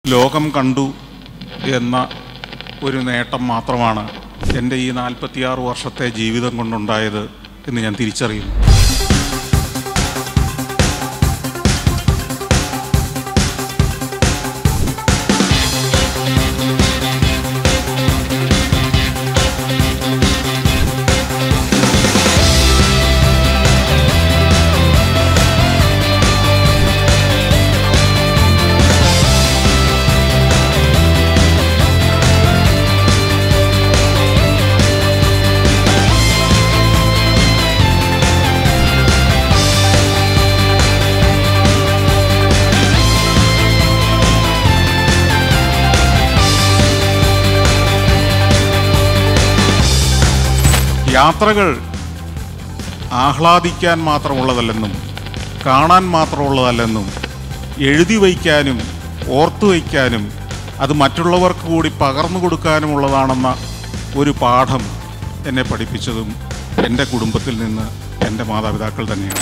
ലോകം കണ്ടു എന്ന ഒരു നേട്ടം മാത്രമാണ് എൻ്റെ ഈ നാൽപ്പത്തിയാറ് വർഷത്തെ ജീവിതം കൊണ്ടുണ്ടായത് എന്ന് ഞാൻ തിരിച്ചറിയുന്നു യാത്രകൾ ആഹ്ലാദിക്കാൻ മാത്രമുള്ളതല്ലെന്നും കാണാൻ മാത്രമുള്ളതല്ലെന്നും എഴുതി വയ്ക്കാനും ഓർത്തു വയ്ക്കാനും അത് മറ്റുള്ളവർക്ക് കൂടി പകർന്നു കൊടുക്കാനുമുള്ളതാണെന്ന ഒരു പാഠം എന്നെ പഠിപ്പിച്ചതും എൻ്റെ കുടുംബത്തിൽ നിന്ന് എൻ്റെ മാതാപിതാക്കൾ തന്നെയാണ്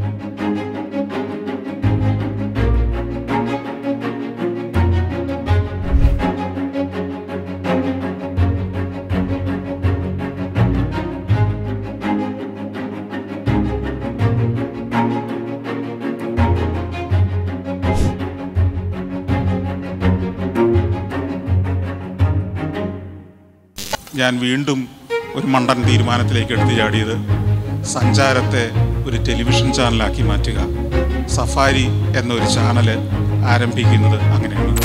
ഞാൻ വീണ്ടും ഒരു മണ്ടൻ തീരുമാനത്തിലേക്ക് എടുത്തു ചാടിയത് സഞ്ചാരത്തെ ഒരു ടെലിവിഷൻ ചാനലാക്കി മാറ്റുക സഫാരി എന്നൊരു ചാനൽ ആരംഭിക്കുന്നത് അങ്ങനെയാണ്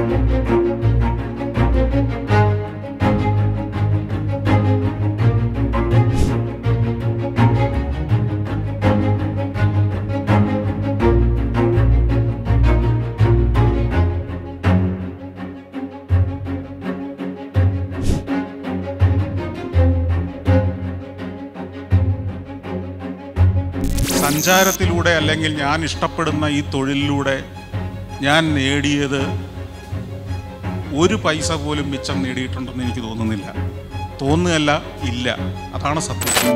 സഞ്ചാരത്തിലൂടെ അല്ലെങ്കിൽ ഞാൻ ഇഷ്ടപ്പെടുന്ന ഈ തൊഴിലിലൂടെ ഞാൻ നേടിയത് ഒരു പൈസ പോലും മിച്ചം നേടിയിട്ടുണ്ടെന്ന് എനിക്ക് തോന്നുന്നില്ല തോന്നുകയല്ല ഇല്ല അതാണ് സത്യം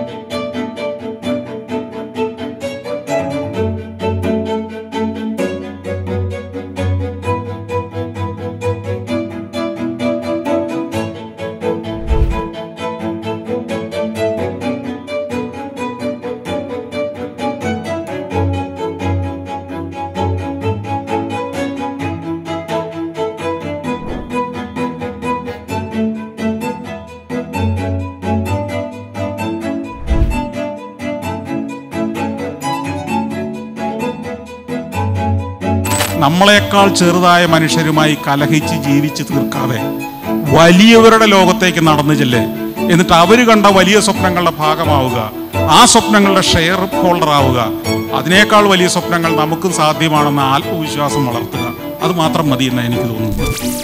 നമ്മളെക്കാൾ ചെറുതായ മനുഷ്യരുമായി കലഹിച്ച് ജീവിച്ച് തീർക്കാതെ വലിയവരുടെ ലോകത്തേക്ക് നടന്നു ചെല്ല് എന്നിട്ട് അവർ കണ്ട വലിയ സ്വപ്നങ്ങളുടെ ഭാഗമാവുക ആ സ്വപ്നങ്ങളുടെ ഷെയർ ഹോൾഡർ ആവുക അതിനേക്കാൾ വലിയ സ്വപ്നങ്ങൾ നമുക്കും സാധ്യമാണെന്ന ആത്മവിശ്വാസം വളർത്തുക അത് മാത്രം മതി എന്നാണ് എനിക്ക് തോന്നുന്നത്